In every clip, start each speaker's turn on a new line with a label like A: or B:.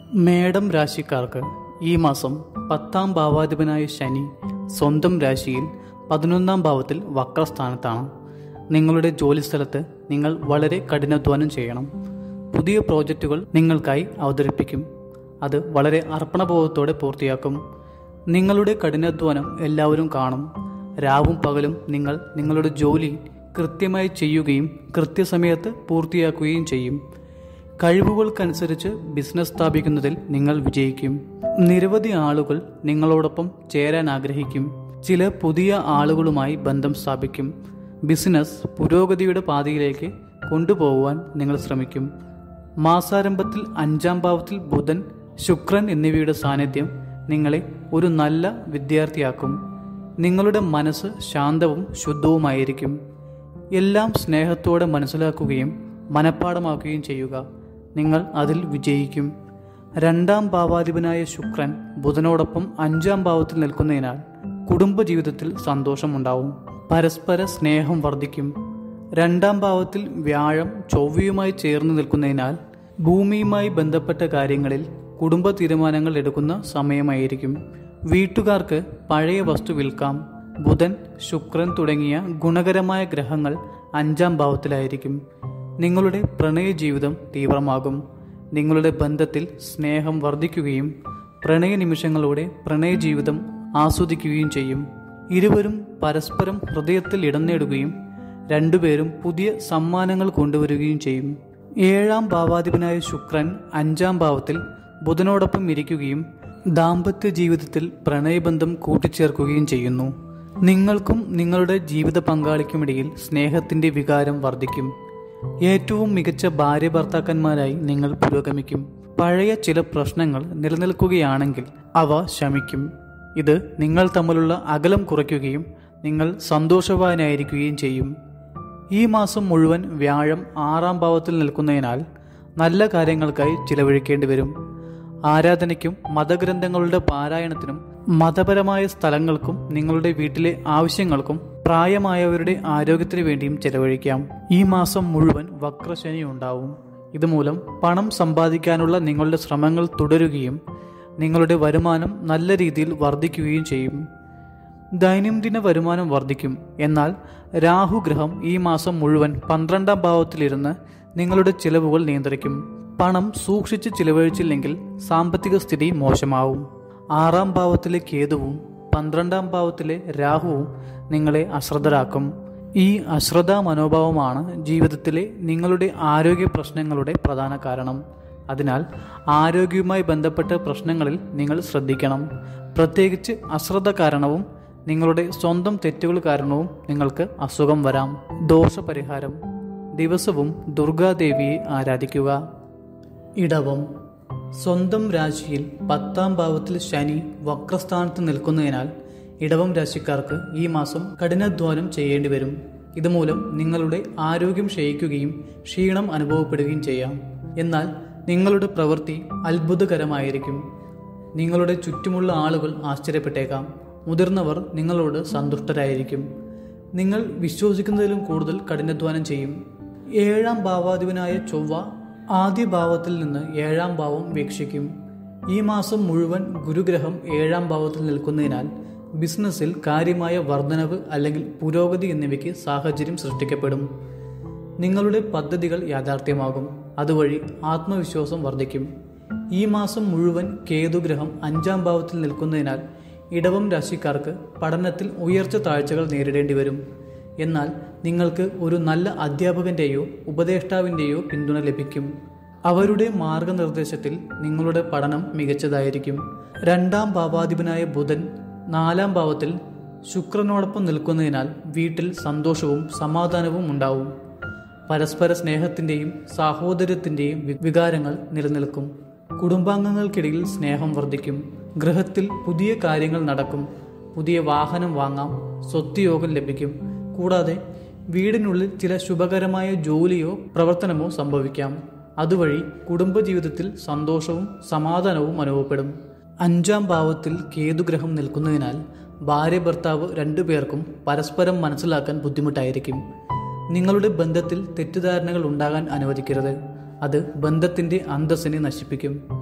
A: മേടം രാശിക്കാർക്ക് ഈ മാസം പത്താം ഭാവാധിപനായ ശനി സ്വന്തം രാശിയിൽ പതിനൊന്നാം ഭാവത്തിൽ വക്രസ്ഥാനത്താണ് നിങ്ങളുടെ ജോലിസ്ഥലത്ത് നിങ്ങൾ വളരെ കഠിനാധ്വാനം ചെയ്യണം പുതിയ പ്രോജക്റ്റുകൾ നിങ്ങൾക്കായി അവതരിപ്പിക്കും അത് വളരെ അർപ്പണബോധത്തോടെ പൂർത്തിയാക്കും നിങ്ങളുടെ കഠിനാധ്വാനം എല്ലാവരും കാണും രാവും പകലും നിങ്ങൾ നിങ്ങളുടെ ജോലി കൃത്യമായി ചെയ്യുകയും കൃത്യസമയത്ത് പൂർത്തിയാക്കുകയും ചെയ്യും കഴിവുകൾക്കനുസരിച്ച് ബിസിനസ് സ്ഥാപിക്കുന്നതിൽ നിങ്ങൾ വിജയിക്കും നിരവധി ആളുകൾ നിങ്ങളോടൊപ്പം ചേരാൻ ആഗ്രഹിക്കും ചില പുതിയ ആളുകളുമായി ബന്ധം സ്ഥാപിക്കും ബിസിനസ് പുരോഗതിയുടെ പാതയിലേക്ക് കൊണ്ടുപോകുവാൻ നിങ്ങൾ ശ്രമിക്കും മാസാരംഭത്തിൽ അഞ്ചാം ഭാവത്തിൽ ബുധൻ ശുക്രൻ എന്നിവയുടെ സാന്നിധ്യം നിങ്ങളെ ഒരു നല്ല വിദ്യാർത്ഥിയാക്കും നിങ്ങളുടെ മനസ്സ് ശാന്തവും ശുദ്ധവുമായിരിക്കും എല്ലാം സ്നേഹത്തോടെ മനസ്സിലാക്കുകയും മനഃപ്പാടമാക്കുകയും ചെയ്യുക നിങ്ങൾ അതിൽ വിജയിക്കും രണ്ടാം ഭാവാധിപനായ ശുക്രൻ ബുധനോടൊപ്പം അഞ്ചാം ഭാവത്തിൽ നിൽക്കുന്നതിനാൽ കുടുംബജീവിതത്തിൽ സന്തോഷമുണ്ടാവും പരസ്പര സ്നേഹം വർദ്ധിക്കും രണ്ടാം ഭാവത്തിൽ വ്യാഴം ചൊവ്വയുമായി ചേർന്ന് നിൽക്കുന്നതിനാൽ ഭൂമിയുമായി ബന്ധപ്പെട്ട കാര്യങ്ങളിൽ കുടുംബ തീരുമാനങ്ങൾ എടുക്കുന്ന സമയമായിരിക്കും വീട്ടുകാർക്ക് പഴയ വസ്തു വിൽക്കാം ബുധൻ ശുക്രൻ തുടങ്ങിയ ഗുണകരമായ ഗ്രഹങ്ങൾ അഞ്ചാം ഭാവത്തിലായിരിക്കും നിങ്ങളുടെ പ്രണയ ജീവിതം തീവ്രമാകും നിങ്ങളുടെ ബന്ധത്തിൽ സ്നേഹം വർദ്ധിക്കുകയും പ്രണയ നിമിഷങ്ങളോടെ പ്രണയ ജീവിതം ആസ്വദിക്കുകയും ചെയ്യും ഇരുവരും പരസ്പരം ഹൃദയത്തിൽ ഇടം നേടുകയും രണ്ടുപേരും പുതിയ സമ്മാനങ്ങൾ കൊണ്ടുവരികയും ചെയ്യും ഏഴാം ഭാവാധിപനായ ശുക്രൻ അഞ്ചാം ഭാവത്തിൽ ബുധനോടൊപ്പം ഇരിക്കുകയും ദാമ്പത്യ ജീവിതത്തിൽ പ്രണയബന്ധം കൂട്ടിച്ചേർക്കുകയും ചെയ്യുന്നു നിങ്ങൾക്കും നിങ്ങളുടെ ജീവിത പങ്കാളിക്കുമിടയിൽ സ്നേഹത്തിന്റെ വികാരം വർദ്ധിക്കും ഏറ്റവും മികച്ച ഭാര്യ ഭർത്താക്കന്മാരായി നിങ്ങൾ പുരോഗമിക്കും പഴയ ചില പ്രശ്നങ്ങൾ നിലനിൽക്കുകയാണെങ്കിൽ അവ ശമിക്കും ഇത് നിങ്ങൾ തമ്മിലുള്ള അകലം കുറയ്ക്കുകയും നിങ്ങൾ സന്തോഷവാനായിരിക്കുകയും ചെയ്യും ഈ മാസം മുഴുവൻ വ്യാഴം ആറാം ഭാവത്തിൽ നിൽക്കുന്നതിനാൽ നല്ല കാര്യങ്ങൾക്കായി ചിലവഴിക്കേണ്ടി വരും ആരാധനയ്ക്കും മതഗ്രന്ഥങ്ങളുടെ പാരായണത്തിനും മതപരമായ സ്ഥലങ്ങൾക്കും നിങ്ങളുടെ വീട്ടിലെ ആവശ്യങ്ങൾക്കും പ്രായമായവരുടെ ആരോഗ്യത്തിനു വേണ്ടിയും ചെലവഴിക്കാം ഈ മാസം മുഴുവൻ വക്രശനി ഉണ്ടാവും ഇതുമൂലം പണം സമ്പാദിക്കാനുള്ള നിങ്ങളുടെ ശ്രമങ്ങൾ തുടരുകയും നിങ്ങളുടെ വരുമാനം നല്ല രീതിയിൽ വർദ്ധിക്കുകയും ചെയ്യും ദൈനംദിന വരുമാനം വർദ്ധിക്കും എന്നാൽ രാഹുഗ്രഹം ഈ മാസം മുഴുവൻ പന്ത്രണ്ടാം ഭാവത്തിലിരുന്ന് നിങ്ങളുടെ ചിലവുകൾ നിയന്ത്രിക്കും പണം സൂക്ഷിച്ച് ചിലവഴിച്ചില്ലെങ്കിൽ സാമ്പത്തിക സ്ഥിതി മോശമാവും ആറാം ഭാവത്തിലെ കേതുവും പന്ത്രണ്ടാം ഭാവത്തിലെ രാഹുവും നിങ്ങളെ അശ്രദ്ധരാക്കും ഈ അശ്രദ്ധ മനോഭാവമാണ് ജീവിതത്തിലെ നിങ്ങളുടെ ആരോഗ്യ പ്രശ്നങ്ങളുടെ പ്രധാന കാരണം അതിനാൽ ആരോഗ്യവുമായി ബന്ധപ്പെട്ട പ്രശ്നങ്ങളിൽ നിങ്ങൾ ശ്രദ്ധിക്കണം പ്രത്യേകിച്ച് അശ്രദ്ധ കാരണവും നിങ്ങളുടെ സ്വന്തം തെറ്റുകൾ കാരണവും നിങ്ങൾക്ക് അസുഖം വരാം ദോഷപരിഹാരം ദിവസവും ദുർഗാദേവിയെ ആരാധിക്കുക ഇടവം സ്വന്തം രാശിയിൽ പത്താം ഭാവത്തിൽ ശനി വക്രസ്ഥാനത്ത് നിൽക്കുന്നതിനാൽ ഇടവം രാശിക്കാർക്ക് ഈ മാസം കഠിനാധ്വാനം ചെയ്യേണ്ടി വരും ഇതുമൂലം നിങ്ങളുടെ ആരോഗ്യം ക്ഷയിക്കുകയും ക്ഷീണം അനുഭവപ്പെടുകയും ചെയ്യാം എന്നാൽ നിങ്ങളുടെ പ്രവൃത്തി അത്ഭുതകരമായിരിക്കും നിങ്ങളുടെ ചുറ്റുമുള്ള ആളുകൾ ആശ്ചര്യപ്പെട്ടേക്കാം മുതിർന്നവർ നിങ്ങളോട് സന്തുഷ്ടരായിരിക്കും നിങ്ങൾ വിശ്വസിക്കുന്നതിലും കൂടുതൽ കഠിനാധ്വാനം ചെയ്യും ഏഴാം ഭാവാധിപനായ ചൊവ്വ ആദ്യ ഭാവത്തിൽ നിന്ന് ഏഴാം ഭാവം വീക്ഷിക്കും ഈ മാസം മുഴുവൻ ഗുരുഗ്രഹം ഏഴാം ഭാവത്തിൽ നിൽക്കുന്നതിനാൽ ബിസിനസ്സിൽ കാര്യമായ വർധനവ് അല്ലെങ്കിൽ പുരോഗതി എന്നിവയ്ക്ക് സാഹചര്യം സൃഷ്ടിക്കപ്പെടും നിങ്ങളുടെ പദ്ധതികൾ യാഥാർത്ഥ്യമാകും അതുവഴി ആത്മവിശ്വാസം വർദ്ധിക്കും ഈ മാസം മുഴുവൻ കേതുഗ്രഹം അഞ്ചാം ഭാവത്തിൽ നിൽക്കുന്നതിനാൽ ഇടവം രാശിക്കാർക്ക് പഠനത്തിൽ ഉയർച്ച താഴ്ചകൾ നേരിടേണ്ടി വരും എന്നാൽ നിങ്ങൾക്ക് ഒരു നല്ല അധ്യാപകന്റെയോ ഉപദേഷ്ടാവിൻ്റെയോ പിന്തുണ ലഭിക്കും അവരുടെ മാർഗനിർദ്ദേശത്തിൽ നിങ്ങളുടെ പഠനം മികച്ചതായിരിക്കും രണ്ടാം ഭാവാധിപനായ ബുധൻ നാലാം ഭാവത്തിൽ ശുക്രനോടൊപ്പം നിൽക്കുന്നതിനാൽ വീട്ടിൽ സന്തോഷവും സമാധാനവും ഉണ്ടാവും പരസ്പര സ്നേഹത്തിൻ്റെയും സാഹോദര്യത്തിൻ്റെയും വികാരങ്ങൾ നിലനിൽക്കും കുടുംബാംഗങ്ങൾക്കിടയിൽ സ്നേഹം വർദ്ധിക്കും ഗൃഹത്തിൽ പുതിയ കാര്യങ്ങൾ നടക്കും പുതിയ വാഹനം വാങ്ങാം സ്വത്ത് യോഗം ലഭിക്കും കൂടാതെ വീടിനുള്ളിൽ ചില ശുഭകരമായ ജോലിയോ പ്രവർത്തനമോ സംഭവിക്കാം അതുവഴി കുടുംബജീവിതത്തിൽ സന്തോഷവും സമാധാനവും അനുഭവപ്പെടും അഞ്ചാം ഭാവത്തിൽ കേതുഗ്രഹം നിൽക്കുന്നതിനാൽ ഭാര്യ ഭർത്താവ് രണ്ടുപേർക്കും പരസ്പരം മനസ്സിലാക്കാൻ ബുദ്ധിമുട്ടായിരിക്കും നിങ്ങളുടെ ബന്ധത്തിൽ തെറ്റിദ്ധാരണകൾ ഉണ്ടാകാൻ അനുവദിക്കരുത് അത് ബന്ധത്തിന്റെ അന്തസ്സിനെ നശിപ്പിക്കും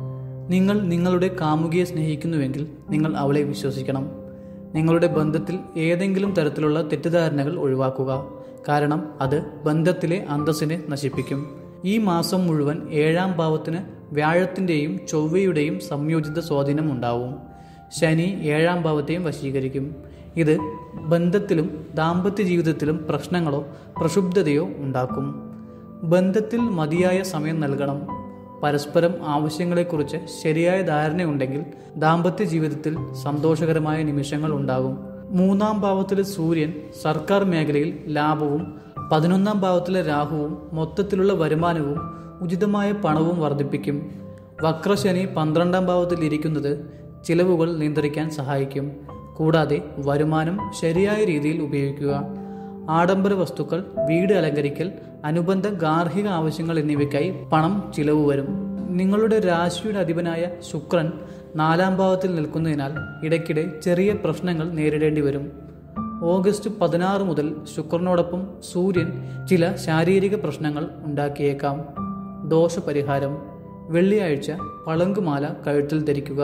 A: നിങ്ങൾ നിങ്ങളുടെ കാമുകിയെ സ്നേഹിക്കുന്നുവെങ്കിൽ നിങ്ങൾ അവളെ വിശ്വസിക്കണം നിങ്ങളുടെ ബന്ധത്തിൽ ഏതെങ്കിലും തരത്തിലുള്ള തെറ്റിദ്ധാരണകൾ ഒഴിവാക്കുക കാരണം അത് ബന്ധത്തിലെ അന്തസ്സിനെ നശിപ്പിക്കും ഈ മാസം മുഴുവൻ ഏഴാം ഭാവത്തിന് വ്യാഴത്തിൻ്റെയും ചൊവ്വയുടെയും സംയോജിത സ്വാധീനം ഉണ്ടാവും ശനി ഏഴാം ഭാവത്തെയും വശീകരിക്കും ഇത് ബന്ധത്തിലും ദാമ്പത്യ ജീവിതത്തിലും പ്രശ്നങ്ങളോ പ്രക്ഷുബ്ധതയോ ഉണ്ടാക്കും ബന്ധത്തിൽ മതിയായ സമയം നൽകണം പരസ്പരം ആവശ്യങ്ങളെക്കുറിച്ച് ശരിയായ ധാരണയുണ്ടെങ്കിൽ ദാമ്പത്യ ജീവിതത്തിൽ സന്തോഷകരമായ നിമിഷങ്ങൾ ഉണ്ടാകും മൂന്നാം ഭാവത്തിലെ സൂര്യൻ സർക്കാർ മേഖലയിൽ ലാഭവും പതിനൊന്നാം ഭാവത്തിലെ രാഹുവും മൊത്തത്തിലുള്ള വരുമാനവും ഉചിതമായ പണവും വർദ്ധിപ്പിക്കും വക്രശനി പന്ത്രണ്ടാം ഭാവത്തിൽ ഇരിക്കുന്നത് ചിലവുകൾ നിയന്ത്രിക്കാൻ സഹായിക്കും കൂടാതെ വരുമാനം ശരിയായ രീതിയിൽ ഉപയോഗിക്കുക ആഡംബര വസ്തുക്കൾ വീട് അലങ്കരിക്കൽ അനുബന്ധ ഗാർഹിക ആവശ്യങ്ങൾ എന്നിവയ്ക്കായി പണം ചിലവ് വരും നിങ്ങളുടെ രാശിയുടെ അധിപനായ ശുക്രൻ നാലാം ഭാവത്തിൽ നിൽക്കുന്നതിനാൽ ഇടയ്ക്കിടെ ചെറിയ പ്രശ്നങ്ങൾ നേരിടേണ്ടി വരും ഓഗസ്റ്റ് പതിനാറ് മുതൽ ശുക്രനോടൊപ്പം സൂര്യൻ ചില ശാരീരിക പ്രശ്നങ്ങൾ ഉണ്ടാക്കിയേക്കാം ദോഷപരിഹാരം വെള്ളിയാഴ്ച പളങ്കുമാല കഴുത്തിൽ ധരിക്കുക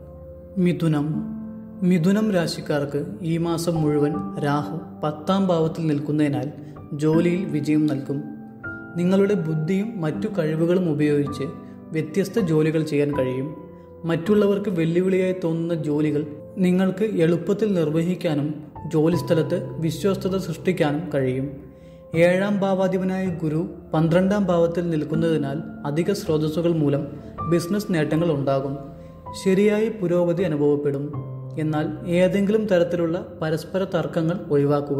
A: മിഥുനം മിഥുനം രാശിക്കാർക്ക് ഈ മാസം മുഴുവൻ രാഹു പത്താം ഭാവത്തിൽ നിൽക്കുന്നതിനാൽ ജോലിയിൽ വിജയം നൽകും നിങ്ങളുടെ ബുദ്ധിയും മറ്റു കഴിവുകളും ഉപയോഗിച്ച് വ്യത്യസ്ത ജോലികൾ ചെയ്യാൻ കഴിയും മറ്റുള്ളവർക്ക് വെല്ലുവിളിയായി തോന്നുന്ന ജോലികൾ നിങ്ങൾക്ക് എളുപ്പത്തിൽ നിർവഹിക്കാനും ജോലിസ്ഥലത്ത് വിശ്വസ്തത സൃഷ്ടിക്കാനും കഴിയും ഏഴാം ഭാവാധിപനായ ഗുരു പന്ത്രണ്ടാം ഭാവത്തിൽ നിൽക്കുന്നതിനാൽ അധിക സ്രോതസ്സുകൾ മൂലം ബിസിനസ് നേട്ടങ്ങൾ ഉണ്ടാകും ശരിയായ പുരോഗതി അനുഭവപ്പെടും എന്നാൽ ഏതെങ്കിലും തരത്തിലുള്ള പരസ്പര തർക്കങ്ങൾ ഒഴിവാക്കുക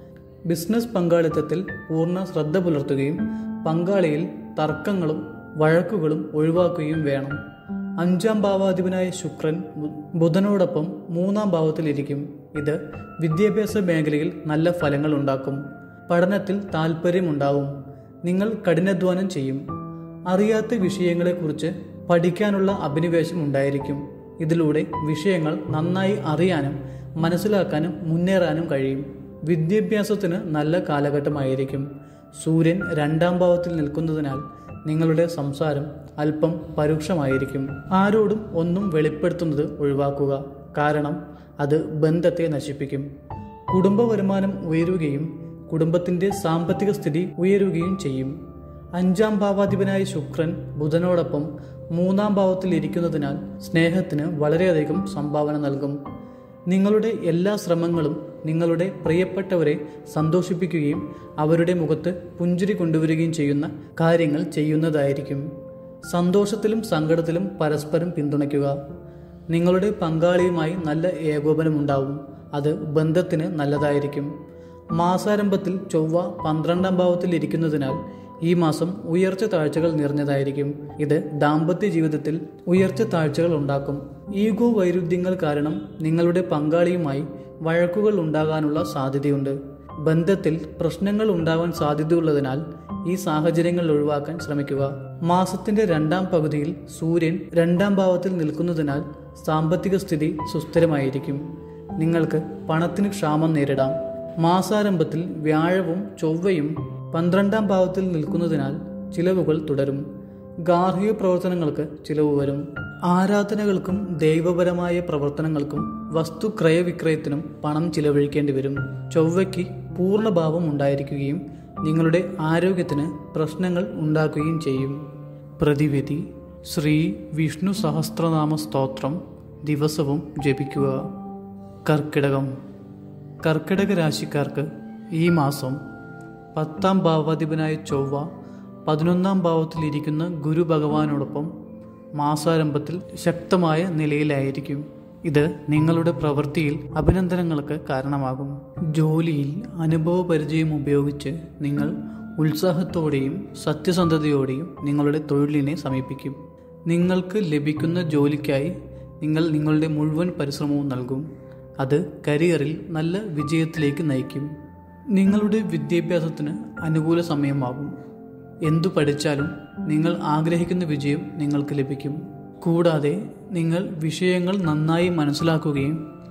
A: ബിസിനസ് പങ്കാളിത്തത്തിൽ പൂർണ്ണ ശ്രദ്ധ പുലർത്തുകയും പങ്കാളിയിൽ തർക്കങ്ങളും വഴക്കുകളും ഒഴിവാക്കുകയും വേണം അഞ്ചാം ഭാവാധിപനായ ശുക്രൻ ബു- ബുധനോടൊപ്പം മൂന്നാം ഭാവത്തിലിരിക്കും ഇത് വിദ്യാഭ്യാസ മേഖലയിൽ നല്ല ഫലങ്ങൾ ഉണ്ടാക്കും പഠനത്തിൽ താല്പര്യമുണ്ടാവും നിങ്ങൾ കഠിനാധ്വാനം ചെയ്യും അറിയാത്ത വിഷയങ്ങളെക്കുറിച്ച് പഠിക്കാനുള്ള അഭിനിവേശം ഉണ്ടായിരിക്കും ഇതിലൂടെ വിഷയങ്ങൾ നന്നായി അറിയാനും മനസ്സിലാക്കാനും മുന്നേറാനും കഴിയും വിദ്യാഭ്യാസത്തിന് നല്ല കാലഘട്ടമായിരിക്കും സൂര്യൻ രണ്ടാം ഭാവത്തിൽ നിൽക്കുന്നതിനാൽ നിങ്ങളുടെ സംസാരം അല്പം പരുക്ഷമായിരിക്കും ആരോടും ഒന്നും വെളിപ്പെടുത്തുന്നത് ഒഴിവാക്കുക കാരണം അത് ബന്ധത്തെ നശിപ്പിക്കും കുടുംബ വരുമാനം ഉയരുകയും കുടുംബത്തിന്റെ സാമ്പത്തിക സ്ഥിതി ഉയരുകയും ചെയ്യും അഞ്ചാം ഭാവാധിപനായ ശുക്രൻ ബുധനോടൊപ്പം മൂന്നാം ഭാവത്തിൽ ഇരിക്കുന്നതിനാൽ സ്നേഹത്തിന് വളരെയധികം സംഭാവന നൽകും നിങ്ങളുടെ എല്ലാ ശ്രമങ്ങളും നിങ്ങളുടെ പ്രിയപ്പെട്ടവരെ സന്തോഷിപ്പിക്കുകയും അവരുടെ മുഖത്ത് പുഞ്ചിരി കൊണ്ടുവരികയും ചെയ്യുന്ന കാര്യങ്ങൾ ചെയ്യുന്നതായിരിക്കും സന്തോഷത്തിലും സങ്കടത്തിലും പരസ്പരം പിന്തുണയ്ക്കുക നിങ്ങളുടെ പങ്കാളിയുമായി നല്ല ഏകോപനമുണ്ടാവും അത് ബന്ധത്തിന് നല്ലതായിരിക്കും മാസാരംഭത്തിൽ ചൊവ്വ പന്ത്രണ്ടാം ഭാവത്തിൽ ഇരിക്കുന്നതിനാൽ ഈ മാസം ഉയർച്ച താഴ്ചകൾ നിറഞ്ഞതായിരിക്കും ഇത് ദാമ്പത്യ ജീവിതത്തിൽ ഉയർച്ച താഴ്ചകൾ ഉണ്ടാക്കും ഈഗോ വൈരുദ്ധ്യങ്ങൾ കാരണം നിങ്ങളുടെ പങ്കാളിയുമായി വഴക്കുകൾ ഉണ്ടാകാനുള്ള സാധ്യതയുണ്ട് ബന്ധത്തിൽ പ്രശ്നങ്ങൾ ഉണ്ടാവാൻ സാധ്യതയുള്ളതിനാൽ ഈ സാഹചര്യങ്ങൾ ഒഴിവാക്കാൻ ശ്രമിക്കുക മാസത്തിന്റെ രണ്ടാം പകുതിയിൽ സൂര്യൻ രണ്ടാം ഭാവത്തിൽ നിൽക്കുന്നതിനാൽ സാമ്പത്തിക സ്ഥിതി സുസ്ഥിരമായിരിക്കും നിങ്ങൾക്ക് പണത്തിന് ക്ഷാമം നേരിടാം മാസാരംഭത്തിൽ വ്യാഴവും ചൊവ്വയും പന്ത്രണ്ടാം ഭാവത്തിൽ നിൽക്കുന്നതിനാൽ ചിലവുകൾ തുടരും ഗാർഹിക പ്രവർത്തനങ്ങൾക്ക് ചിലവ് വരും ആരാധനകൾക്കും ദൈവപരമായ പ്രവർത്തനങ്ങൾക്കും വസ്തു ക്രയവിക്രയത്തിനും പണം ചിലവഴിക്കേണ്ടി വരും ചൊവ്വയ്ക്ക് പൂർണ്ണഭാവം ഉണ്ടായിരിക്കുകയും നിങ്ങളുടെ ആരോഗ്യത്തിന് പ്രശ്നങ്ങൾ ഉണ്ടാക്കുകയും ചെയ്യും പ്രതിവിധി ശ്രീ വിഷ്ണു സഹസ്രനാമ സ്തോത്രം ദിവസവും ജപിക്കുക കർക്കിടകം കർക്കിടക രാശിക്കാർക്ക് ഈ മാസം പത്താം ഭാവാധിപനായ ചൊവ്വ പതിനൊന്നാം ഭാവത്തിലിരിക്കുന്ന ഗുരു ഭഗവാനോടൊപ്പം മാസാരംഭത്തിൽ ശക്തമായ നിലയിലായിരിക്കും ഇത് നിങ്ങളുടെ പ്രവൃത്തിയിൽ അഭിനന്ദനങ്ങൾക്ക് കാരണമാകും ജോലിയിൽ അനുഭവ പരിചയം ഉപയോഗിച്ച് നിങ്ങൾ ഉത്സാഹത്തോടെയും സത്യസന്ധതയോടെയും നിങ്ങളുടെ തൊഴിലിനെ സമീപിക്കും നിങ്ങൾക്ക് ലഭിക്കുന്ന ജോലിക്കായി നിങ്ങൾ നിങ്ങളുടെ മുഴുവൻ പരിശ്രമവും നൽകും അത് കരിയറിൽ നല്ല വിജയത്തിലേക്ക് നയിക്കും നിങ്ങളുടെ വിദ്യാഭ്യാസത്തിന് അനുകൂല സമയമാകും എന്തു പഠിച്ചാലും നിങ്ങൾ ആഗ്രഹിക്കുന്ന വിജയം നിങ്ങൾക്ക് ലഭിക്കും കൂടാതെ നിങ്ങൾ വിഷയങ്ങൾ നന്നായി മനസ്സിലാക്കുകയും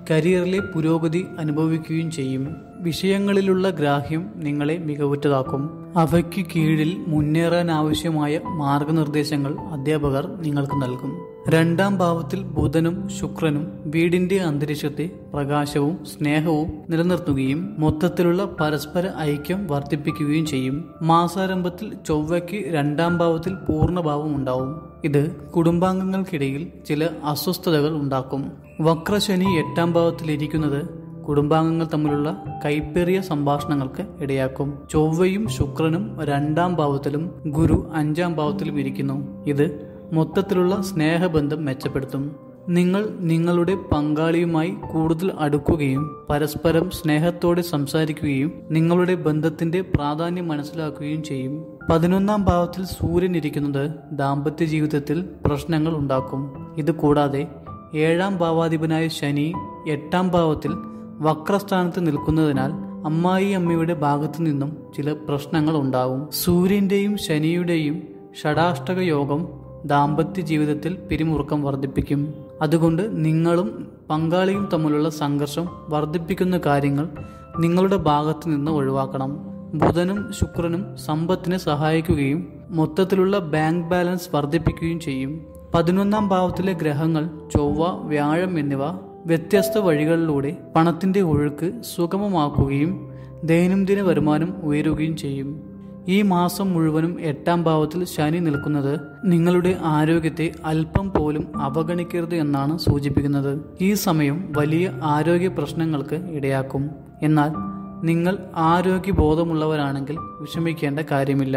A: കരിയറിലെ പുരോഗതി അനുഭവിക്കുകയും ചെയ്യും വിഷയങ്ങളിലുള്ള ഗ്രാഹ്യം നിങ്ങളെ മികവുറ്റതാക്കും അവയ്ക്ക് കീഴിൽ മുന്നേറാൻ ആവശ്യമായ മാർഗനിർദ്ദേശങ്ങൾ അധ്യാപകർ നിങ്ങൾക്ക് നൽകും രണ്ടാം ഭാവത്തിൽ ബുധനും ശുക്രനും വീടിന്റെ അന്തരീക്ഷത്തെ പ്രകാശവും സ്നേഹവും നിലനിർത്തുകയും മൊത്തത്തിലുള്ള പരസ്പര ഐക്യം വർദ്ധിപ്പിക്കുകയും ചെയ്യും മാസാരംഭത്തിൽ ചൊവ്വയ്ക്ക് രണ്ടാം ഭാവത്തിൽ പൂർണ്ണഭാവം ഉണ്ടാവും ഇത് കുടുംബാംഗങ്ങൾക്കിടയിൽ ചില അസ്വസ്ഥതകൾ ഉണ്ടാക്കും വക്രശനി എട്ടാം ഭാവത്തിലിരിക്കുന്നത് കുടുംബാംഗങ്ങൾ തമ്മിലുള്ള കൈപ്പേറിയ സംഭാഷണങ്ങൾക്ക് ഇടയാക്കും ചൊവ്വയും ശുക്രനും രണ്ടാം ഭാവത്തിലും ഗുരു അഞ്ചാം ഭാവത്തിലും ഇരിക്കുന്നു ഇത് മൊത്തത്തിലുള്ള സ്നേഹബന്ധം മെച്ചപ്പെടുത്തും നിങ്ങൾ നിങ്ങളുടെ പങ്കാളിയുമായി കൂടുതൽ അടുക്കുകയും പരസ്പരം സ്നേഹത്തോടെ സംസാരിക്കുകയും നിങ്ങളുടെ ബന്ധത്തിന്റെ പ്രാധാന്യം മനസ്സിലാക്കുകയും ചെയ്യും പതിനൊന്നാം ഭാവത്തിൽ സൂര്യൻ ഇരിക്കുന്നത് ദാമ്പത്യ ജീവിതത്തിൽ പ്രശ്നങ്ങൾ ഉണ്ടാക്കും ഇത് കൂടാതെ ഏഴാം ഭാവാധിപനായ ശനി എട്ടാം ഭാവത്തിൽ വക്രസ്ഥാനത്ത് നിൽക്കുന്നതിനാൽ അമ്മായി അമ്മയുടെ ഭാഗത്തു നിന്നും ചില പ്രശ്നങ്ങൾ ഉണ്ടാവും സൂര്യന്റെയും ശനിയുടെയും ഷടാഷ്ടക യോഗം ദാമ്പത്യ ജീവിതത്തിൽ പിരിമുറുക്കം വർദ്ധിപ്പിക്കും അതുകൊണ്ട് നിങ്ങളും പങ്കാളിയും തമ്മിലുള്ള സംഘർഷം വർദ്ധിപ്പിക്കുന്ന കാര്യങ്ങൾ നിങ്ങളുടെ ഭാഗത്തു നിന്ന് ഒഴിവാക്കണം ബുധനും ശുക്രനും സമ്പത്തിനെ സഹായിക്കുകയും മൊത്തത്തിലുള്ള ബാങ്ക് ബാലൻസ് വർദ്ധിപ്പിക്കുകയും ചെയ്യും പതിനൊന്നാം ഭാവത്തിലെ ഗ്രഹങ്ങൾ ചൊവ്വ വ്യാഴം എന്നിവ വ്യത്യസ്ത വഴികളിലൂടെ പണത്തിന്റെ ഒഴുക്ക് സുഗമമാക്കുകയും ദൈനംദിന വരുമാനം ഉയരുകയും ചെയ്യും ഈ മാസം മുഴുവനും എട്ടാം ഭാവത്തിൽ ശനി നിൽക്കുന്നത് നിങ്ങളുടെ ആരോഗ്യത്തെ അല്പം പോലും അവഗണിക്കരുത് എന്നാണ് സൂചിപ്പിക്കുന്നത് ഈ സമയം വലിയ ആരോഗ്യ പ്രശ്നങ്ങൾക്ക് ഇടയാക്കും എന്നാൽ നിങ്ങൾ ആരോഗ്യബോധമുള്ളവരാണെങ്കിൽ വിഷമിക്കേണ്ട കാര്യമില്ല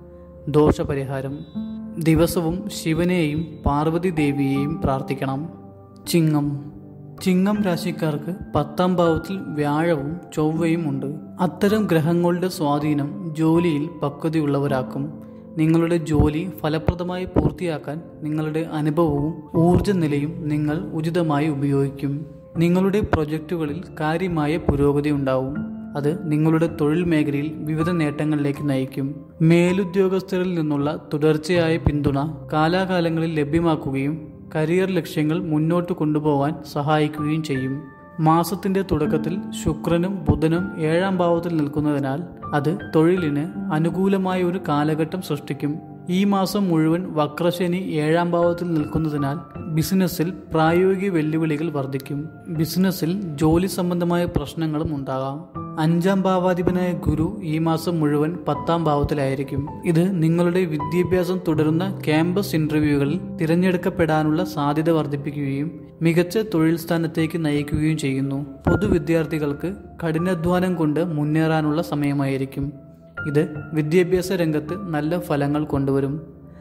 A: ദോഷപരിഹാരം ദിവസവും ശിവനെയും പാർവതി ദേവിയെയും പ്രാർത്ഥിക്കണം ചിങ്ങം ചിങ്ങം രാശിക്കാർക്ക് പത്താം ഭാവത്തിൽ വ്യാഴവും ചൊവ്വയും ഉണ്ട് അത്തരം ഗ്രഹങ്ങളുടെ സ്വാധീനം ജോലിയിൽ പക്വതയുള്ളവരാക്കും നിങ്ങളുടെ ജോലി ഫലപ്രദമായി പൂർത്തിയാക്കാൻ നിങ്ങളുടെ അനുഭവവും ഊർജ്ജ നിലയും നിങ്ങൾ ഉചിതമായി ഉപയോഗിക്കും നിങ്ങളുടെ പ്രൊജക്റ്റുകളിൽ കാര്യമായ പുരോഗതി ഉണ്ടാവും അത് നിങ്ങളുടെ തൊഴിൽ മേഖലയിൽ വിവിധ നേട്ടങ്ങളിലേക്ക് നയിക്കും മേലുദ്യോഗസ്ഥരിൽ നിന്നുള്ള തുടർച്ചയായ പിന്തുണ കാലാകാലങ്ങളിൽ ലഭ്യമാക്കുകയും കരിയർ ലക്ഷ്യങ്ങൾ മുന്നോട്ട് കൊണ്ടുപോകാൻ സഹായിക്കുകയും ചെയ്യും മാസത്തിന്റെ തുടക്കത്തിൽ ശുക്രനും ബുധനും ഏഴാം ഭാവത്തിൽ നിൽക്കുന്നതിനാൽ അത് തൊഴിലിന് അനുകൂലമായ ഒരു കാലഘട്ടം സൃഷ്ടിക്കും ഈ മാസം മുഴുവൻ വക്രശനി ഏഴാം ഭാവത്തിൽ നിൽക്കുന്നതിനാൽ ബിസിനസ്സിൽ പ്രായോഗിക വെല്ലുവിളികൾ വർദ്ധിക്കും ബിസിനസ്സിൽ ജോലി സംബന്ധമായ പ്രശ്നങ്ങളും ഉണ്ടാകാം അഞ്ചാം ഭാവാധിപനായ ഗുരു ഈ മാസം മുഴുവൻ പത്താം ഭാവത്തിലായിരിക്കും ഇത് നിങ്ങളുടെ വിദ്യാഭ്യാസം തുടരുന്ന ക്യാമ്പസ് ഇന്റർവ്യൂകളിൽ തിരഞ്ഞെടുക്കപ്പെടാനുള്ള സാധ്യത വർദ്ധിപ്പിക്കുകയും മികച്ച തൊഴിൽ സ്ഥാനത്തേക്ക് നയിക്കുകയും ചെയ്യുന്നു പൊതുവിദ്യാർത്ഥികൾക്ക് കഠിനാധ്വാനം കൊണ്ട് മുന്നേറാനുള്ള സമയമായിരിക്കും ഇത് വിദ്യാഭ്യാസ രംഗത്ത് നല്ല ഫലങ്ങൾ കൊണ്ടുവരും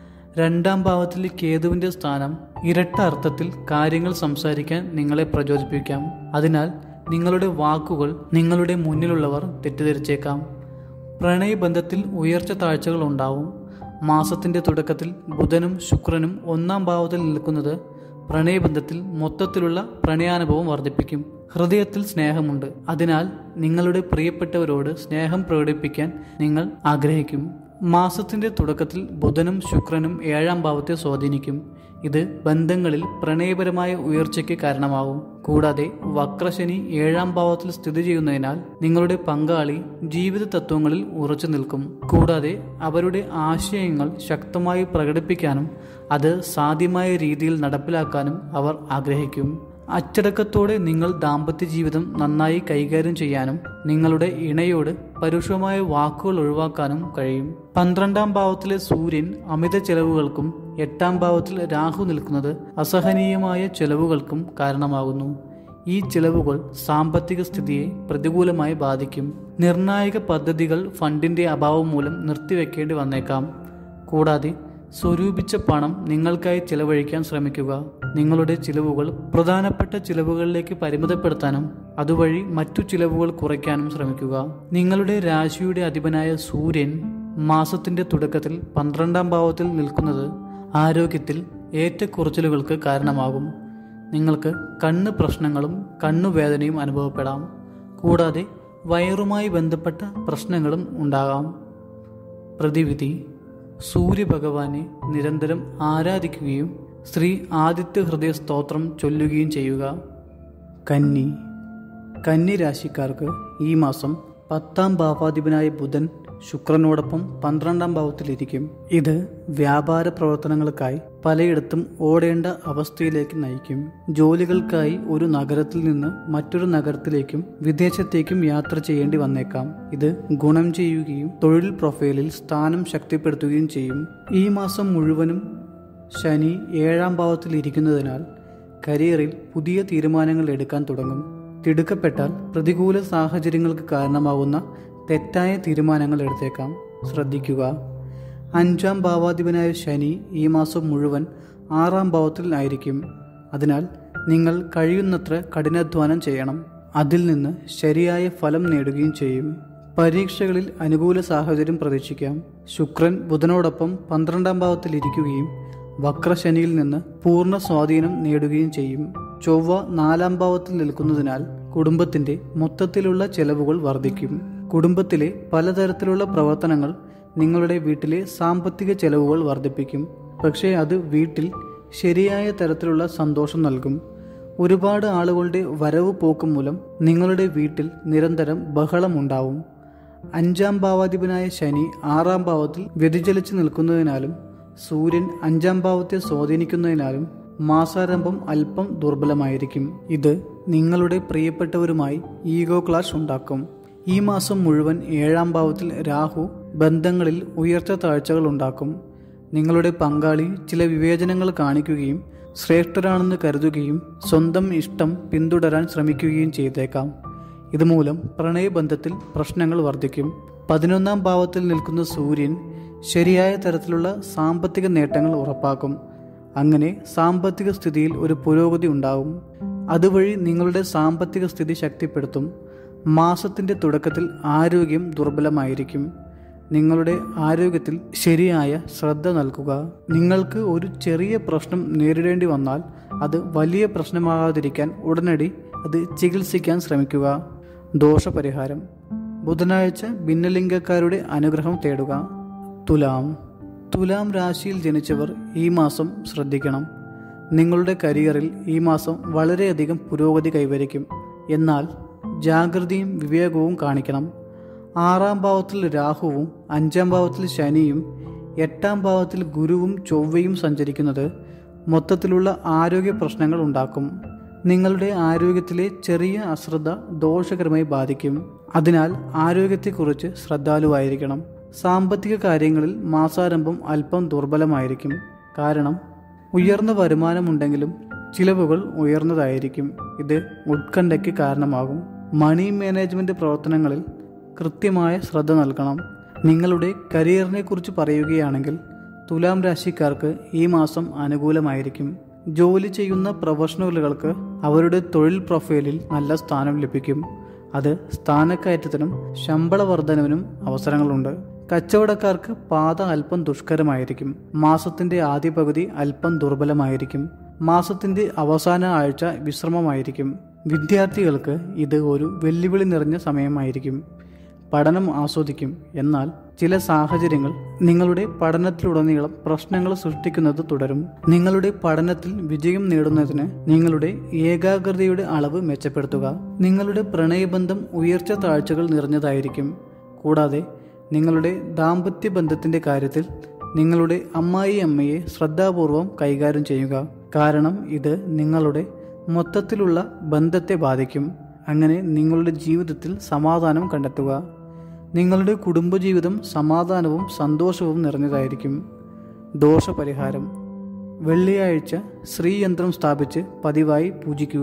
A: രണ്ടാം ഭാവത്തിൽ കേതുവിന്റെ സ്ഥാനം ഇരട്ട അർത്ഥത്തിൽ കാര്യങ്ങൾ സംസാരിക്കാൻ നിങ്ങളെ പ്രചോദിപ്പിക്കാം അതിനാൽ നിങ്ങളുടെ വാക്കുകൾ നിങ്ങളുടെ മുന്നിലുള്ളവർ തെറ്റിദ്ധരിച്ചേക്കാം പ്രണയബന്ധത്തിൽ ഉയർച്ച താഴ്ചകൾ ഉണ്ടാവും മാസത്തിന്റെ തുടക്കത്തിൽ ബുധനും ശുക്രനും ഒന്നാം ഭാവത്തിൽ നിൽക്കുന്നത് പ്രണയബന്ധത്തിൽ മൊത്തത്തിലുള്ള പ്രണയാനുഭവം വർദ്ധിപ്പിക്കും ഹൃദയത്തിൽ സ്നേഹമുണ്ട് അതിനാൽ നിങ്ങളുടെ പ്രിയപ്പെട്ടവരോട് സ്നേഹം പ്രകടിപ്പിക്കാൻ നിങ്ങൾ ആഗ്രഹിക്കും മാസത്തിന്റെ തുടക്കത്തിൽ ബുധനും ശുക്രനും ഏഴാം ഭാവത്തെ സ്വാധീനിക്കും ഇത് ബന്ധങ്ങളിൽ പ്രണയപരമായ ഉയർച്ചയ്ക്ക് കാരണമാകും കൂടാതെ വക്രശനി ഏഴാം ഭാവത്തിൽ സ്ഥിതി ചെയ്യുന്നതിനാൽ നിങ്ങളുടെ പങ്കാളി ജീവിത തത്വങ്ങളിൽ ഉറച്ചു നിൽക്കും കൂടാതെ അവരുടെ ആശയങ്ങൾ ശക്തമായി പ്രകടിപ്പിക്കാനും അത് സാധ്യമായ രീതിയിൽ നടപ്പിലാക്കാനും അവർ ആഗ്രഹിക്കും അച്ചടക്കത്തോടെ നിങ്ങൾ ദാമ്പത്യ ജീവിതം നന്നായി കൈകാര്യം ചെയ്യാനും നിങ്ങളുടെ ഇണയോട് പരുഷമായ വാക്കുകൾ ഒഴിവാക്കാനും കഴിയും പന്ത്രണ്ടാം ഭാവത്തിലെ സൂര്യൻ അമിത ചെലവുകൾക്കും എട്ടാം ഭാവത്തിൽ രാഹു നിൽക്കുന്നത് അസഹനീയമായ ചെലവുകൾക്കും കാരണമാകുന്നു ഈ ചിലവുകൾ സാമ്പത്തിക സ്ഥിതിയെ പ്രതികൂലമായി ബാധിക്കും നിർണായക പദ്ധതികൾ ഫണ്ടിന്റെ അഭാവം മൂലം നിർത്തിവെക്കേണ്ടി വന്നേക്കാം കൂടാതെ സ്വരൂപിച്ച പണം നിങ്ങൾക്കായി ചിലവഴിക്കാൻ ശ്രമിക്കുക നിങ്ങളുടെ ചിലവുകൾ പ്രധാനപ്പെട്ട ചിലവുകളിലേക്ക് പരിമിതപ്പെടുത്താനും അതുവഴി മറ്റു ചിലവുകൾ കുറയ്ക്കാനും ശ്രമിക്കുക നിങ്ങളുടെ രാശിയുടെ അധിപനായ സൂര്യൻ മാസത്തിന്റെ തുടക്കത്തിൽ പന്ത്രണ്ടാം ഭാവത്തിൽ നിൽക്കുന്നത് ആരോഗ്യത്തിൽ ഏറ്റക്കുറച്ചിലുകൾക്ക് കാരണമാകും നിങ്ങൾക്ക് കണ്ണ് പ്രശ്നങ്ങളും കണ്ണുവേദനയും അനുഭവപ്പെടാം കൂടാതെ വയറുമായി ബന്ധപ്പെട്ട പ്രശ്നങ്ങളും ഉണ്ടാകാം പ്രതിവിധി സൂര്യഭഗവാനെ നിരന്തരം ആരാധിക്കുകയും ശ്രീ ആദിത്യ ഹൃദയ സ്തോത്രം ചൊല്ലുകയും ചെയ്യുക കന്നി കന്നി രാശിക്കാർക്ക് ഈ മാസം പത്താം ഭാവാധിപനായ ബുധൻ ശുക്രനോടൊപ്പം പന്ത്രണ്ടാം ഭാവത്തിലിരിക്കും ഇത് വ്യാപാര പ്രവർത്തനങ്ങൾക്കായി പലയിടത്തും ഓടേണ്ട അവസ്ഥയിലേക്ക് നയിക്കും ജോലികൾക്കായി ഒരു നഗരത്തിൽ നിന്ന് മറ്റൊരു നഗരത്തിലേക്കും വിദേശത്തേക്കും യാത്ര ചെയ്യേണ്ടി വന്നേക്കാം ഇത് ഗുണം ചെയ്യുകയും തൊഴിൽ പ്രൊഫൈലിൽ സ്ഥാനം ശക്തിപ്പെടുത്തുകയും ചെയ്യും ഈ മാസം മുഴുവനും ശനി ഏഴാം ഭാവത്തിൽ ഇരിക്കുന്നതിനാൽ കരിയറിൽ പുതിയ തീരുമാനങ്ങൾ എടുക്കാൻ തുടങ്ങും തിടുക്കപ്പെട്ടാൽ പ്രതികൂല സാഹചര്യങ്ങൾക്ക് കാരണമാകുന്ന തെറ്റായ തീരുമാനങ്ങൾ എടുത്തേക്കാം ശ്രദ്ധിക്കുക അഞ്ചാം ഭാവാധിപനായ ശനി ഈ മാസം മുഴുവൻ ആറാം ഭാവത്തിൽ ആയിരിക്കും അതിനാൽ നിങ്ങൾ കഴിയുന്നത്ര കഠിനാധ്വാനം ചെയ്യണം അതിൽ നിന്ന് ശരിയായ ഫലം നേടുകയും ചെയ്യും പരീക്ഷകളിൽ അനുകൂല സാഹചര്യം പ്രതീക്ഷിക്കാം ശുക്രൻ ബുധനോടൊപ്പം പന്ത്രണ്ടാം ഭാവത്തിൽ ഇരിക്കുകയും വക്രശനിയിൽ നിന്ന് പൂർണ്ണ സ്വാധീനം നേടുകയും ചെയ്യും ചൊവ്വ നാലാം ഭാവത്തിൽ നിൽക്കുന്നതിനാൽ കുടുംബത്തിന്റെ മൊത്തത്തിലുള്ള ചെലവുകൾ വർദ്ധിക്കും കുടുംബത്തിലെ പലതരത്തിലുള്ള പ്രവർത്തനങ്ങൾ നിങ്ങളുടെ വീട്ടിലെ സാമ്പത്തിക ചെലവുകൾ വർദ്ധിപ്പിക്കും പക്ഷേ അത് വീട്ടിൽ ശരിയായ തരത്തിലുള്ള സന്തോഷം നൽകും ഒരുപാട് ആളുകളുടെ വരവ് പോക്ക് മൂലം നിങ്ങളുടെ വീട്ടിൽ നിരന്തരം ബഹളമുണ്ടാവും അഞ്ചാം ഭാവാധിപനായ ശനി ആറാം ഭാവത്തിൽ വ്യതിചലിച്ച് നിൽക്കുന്നതിനാലും സൂര്യൻ അഞ്ചാം ഭാവത്തെ സ്വാധീനിക്കുന്നതിനാലും മാസാരംഭം അല്പം ദുർബലമായിരിക്കും ഇത് നിങ്ങളുടെ പ്രിയപ്പെട്ടവരുമായി ഈഗോ ക്ലാഷ് ഉണ്ടാക്കും ഈ മാസം മുഴുവൻ ഏഴാം ഭാവത്തിൽ രാഹു ബന്ധങ്ങളിൽ ഉയർച്ച താഴ്ചകൾ ഉണ്ടാക്കും നിങ്ങളുടെ പങ്കാളി ചില വിവേചനങ്ങൾ കാണിക്കുകയും ശ്രേഷ്ഠരാണെന്ന് കരുതുകയും സ്വന്തം ഇഷ്ടം പിന്തുടരാൻ ശ്രമിക്കുകയും ചെയ്തേക്കാം ഇതുമൂലം പ്രണയബന്ധത്തിൽ പ്രശ്നങ്ങൾ വർദ്ധിക്കും പതിനൊന്നാം ഭാവത്തിൽ നിൽക്കുന്ന സൂര്യൻ ശരിയായ തരത്തിലുള്ള സാമ്പത്തിക നേട്ടങ്ങൾ ഉറപ്പാക്കും അങ്ങനെ സാമ്പത്തിക സ്ഥിതിയിൽ ഒരു പുരോഗതി ഉണ്ടാവും അതുവഴി നിങ്ങളുടെ സാമ്പത്തിക സ്ഥിതി ശക്തിപ്പെടുത്തും മാസത്തിന്റെ തുടക്കത്തിൽ ആരോഗ്യം ദുർബലമായിരിക്കും നിങ്ങളുടെ ആരോഗ്യത്തിൽ ശരിയായ ശ്രദ്ധ നൽകുക നിങ്ങൾക്ക് ഒരു ചെറിയ പ്രശ്നം നേരിടേണ്ടി വന്നാൽ അത് വലിയ പ്രശ്നമാകാതിരിക്കാൻ ഉടനടി അത് ചികിത്സിക്കാൻ ശ്രമിക്കുക ദോഷപരിഹാരം ബുധനാഴ്ച ഭിന്നലിംഗക്കാരുടെ അനുഗ്രഹം തേടുക തുലാം തുലാം രാശിയിൽ ജനിച്ചവർ ഈ മാസം ശ്രദ്ധിക്കണം നിങ്ങളുടെ കരിയറിൽ ഈ മാസം വളരെയധികം പുരോഗതി കൈവരിക്കും എന്നാൽ ജാഗ്രതയും വിവേകവും കാണിക്കണം ആറാം ഭാവത്തിൽ രാഹുവും അഞ്ചാം ഭാവത്തിൽ ശനിയും എട്ടാം ഭാവത്തിൽ ഗുരുവും ചൊവ്വയും സഞ്ചരിക്കുന്നത് മൊത്തത്തിലുള്ള ആരോഗ്യ പ്രശ്നങ്ങൾ ഉണ്ടാക്കും നിങ്ങളുടെ ആരോഗ്യത്തിലെ ചെറിയ അശ്രദ്ധ ദോഷകരമായി ബാധിക്കും അതിനാൽ ആരോഗ്യത്തെക്കുറിച്ച് ശ്രദ്ധാലുവായിരിക്കണം സാമ്പത്തിക കാര്യങ്ങളിൽ മാസാരംഭം അല്പം ദുർബലമായിരിക്കും കാരണം ഉയർന്ന വരുമാനമുണ്ടെങ്കിലും ചിലവുകൾ ഉയർന്നതായിരിക്കും ഇത് ഉത്കണ്ഠയ്ക്ക് കാരണമാകും മണി മാനേജ്മെന്റ് പ്രവർത്തനങ്ങളിൽ കൃത്യമായ ശ്രദ്ധ നൽകണം നിങ്ങളുടെ കരിയറിനെ കുറിച്ച് പറയുകയാണെങ്കിൽ തുലാം രാശിക്കാർക്ക് ഈ മാസം അനുകൂലമായിരിക്കും ജോലി ചെയ്യുന്ന പ്രൊഫഷണലുകൾക്ക് അവരുടെ തൊഴിൽ പ്രൊഫൈലിൽ നല്ല സ്ഥാനം ലഭിക്കും അത് സ്ഥാനക്കയറ്റത്തിനും ശമ്പള വർധനവിനും അവസരങ്ങളുണ്ട് കച്ചവടക്കാർക്ക് പാത അല്പം ദുഷ്കരമായിരിക്കും മാസത്തിന്റെ ആദ്യ പകുതി അല്പം ദുർബലമായിരിക്കും മാസത്തിന്റെ അവസാന ആഴ്ച വിശ്രമമായിരിക്കും വിദ്യാർത്ഥികൾക്ക് ഇത് ഒരു വെല്ലുവിളി നിറഞ്ഞ സമയമായിരിക്കും പഠനം ആസ്വദിക്കും എന്നാൽ ചില സാഹചര്യങ്ങൾ നിങ്ങളുടെ പഠനത്തിലുടനീളം പ്രശ്നങ്ങൾ സൃഷ്ടിക്കുന്നത് തുടരും നിങ്ങളുടെ പഠനത്തിൽ വിജയം നേടുന്നതിന് നിങ്ങളുടെ ഏകാഗ്രതയുടെ അളവ് മെച്ചപ്പെടുത്തുക നിങ്ങളുടെ പ്രണയബന്ധം ഉയർച്ച താഴ്ചകൾ നിറഞ്ഞതായിരിക്കും കൂടാതെ നിങ്ങളുടെ ദാമ്പത്യ ബന്ധത്തിന്റെ കാര്യത്തിൽ നിങ്ങളുടെ അമ്മായി അമ്മയെ ശ്രദ്ധാപൂർവം കൈകാര്യം ചെയ്യുക കാരണം ഇത് നിങ്ങളുടെ മൊത്തത്തിലുള്ള ബന്ധത്തെ ബാധിക്കും അങ്ങനെ നിങ്ങളുടെ ജീവിതത്തിൽ സമാധാനം കണ്ടെത്തുക നിങ്ങളുടെ കുടുംബജീവിതം സമാധാനവും സന്തോഷവും നിറഞ്ഞതായിരിക്കും ദോഷപരിഹാരം വെള്ളിയാഴ്ച ശ്രീയന്ത്രം സ്ഥാപിച്ച് പതിവായി പൂജിക്കുക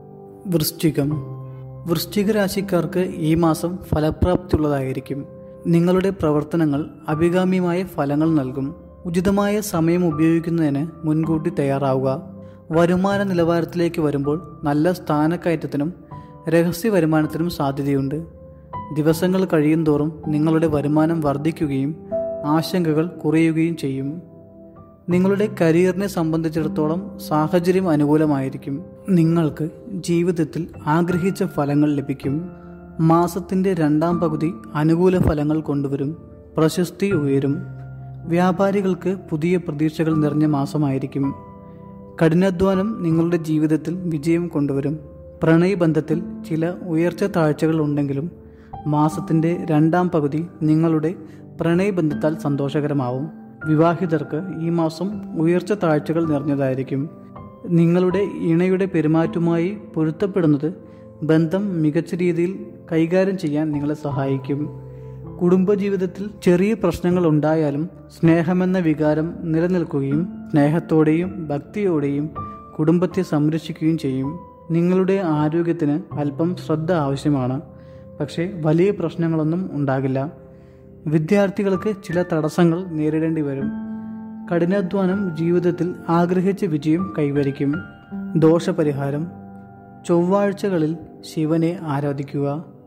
A: വൃശ്ചികം വൃശ്ചിക രാശിക്കാർക്ക് ഈ മാസം ഫലപ്രാപ്തിയുള്ളതായിരിക്കും നിങ്ങളുടെ പ്രവർത്തനങ്ങൾ അഭികാമ്യമായ ഫലങ്ങൾ നൽകും ഉചിതമായ സമയം ഉപയോഗിക്കുന്നതിന് മുൻകൂട്ടി തയ്യാറാവുക വരുമാന നിലവാരത്തിലേക്ക് വരുമ്പോൾ നല്ല സ്ഥാനക്കയറ്റത്തിനും രഹസ്യ വരുമാനത്തിനും സാധ്യതയുണ്ട് ദിവസങ്ങൾ കഴിയും തോറും നിങ്ങളുടെ വരുമാനം വർദ്ധിക്കുകയും ആശങ്കകൾ കുറയുകയും ചെയ്യും നിങ്ങളുടെ കരിയറിനെ സംബന്ധിച്ചിടത്തോളം സാഹചര്യം അനുകൂലമായിരിക്കും നിങ്ങൾക്ക് ജീവിതത്തിൽ ആഗ്രഹിച്ച ഫലങ്ങൾ ലഭിക്കും മാസത്തിന്റെ രണ്ടാം പകുതി അനുകൂല ഫലങ്ങൾ കൊണ്ടുവരും പ്രശസ്തി ഉയരും വ്യാപാരികൾക്ക് പുതിയ പ്രതീക്ഷകൾ നിറഞ്ഞ മാസമായിരിക്കും കഠിനാധ്വാനം നിങ്ങളുടെ ജീവിതത്തിൽ വിജയം കൊണ്ടുവരും പ്രണയബന്ധത്തിൽ ചില ഉയർച്ച താഴ്ചകൾ ഉണ്ടെങ്കിലും മാസത്തിൻ്റെ രണ്ടാം പകുതി നിങ്ങളുടെ പ്രണയബന്ധത്താൽ സന്തോഷകരമാവും വിവാഹിതർക്ക് ഈ മാസം ഉയർച്ച താഴ്ചകൾ നിറഞ്ഞതായിരിക്കും നിങ്ങളുടെ ഇണയുടെ പെരുമാറ്റവുമായി പൊരുത്തപ്പെടുന്നത് ബന്ധം മികച്ച രീതിയിൽ കൈകാര്യം ചെയ്യാൻ നിങ്ങളെ സഹായിക്കും കുടുംബജീവിതത്തിൽ ചെറിയ പ്രശ്നങ്ങൾ ഉണ്ടായാലും സ്നേഹമെന്ന വികാരം നിലനിൽക്കുകയും സ്നേഹത്തോടെയും ഭക്തിയോടെയും കുടുംബത്തെ സംരക്ഷിക്കുകയും ചെയ്യും നിങ്ങളുടെ ആരോഗ്യത്തിന് അല്പം ശ്രദ്ധ ആവശ്യമാണ് പക്ഷേ വലിയ പ്രശ്നങ്ങളൊന്നും ഉണ്ടാകില്ല വിദ്യാർത്ഥികൾക്ക് ചില തടസ്സങ്ങൾ നേരിടേണ്ടി വരും കഠിനാധ്വാനം ജീവിതത്തിൽ ആഗ്രഹിച്ച വിജയം കൈവരിക്കും ദോഷപരിഹാരം ചൊവ്വാഴ്ചകളിൽ ശിവനെ ആരാധിക്കുക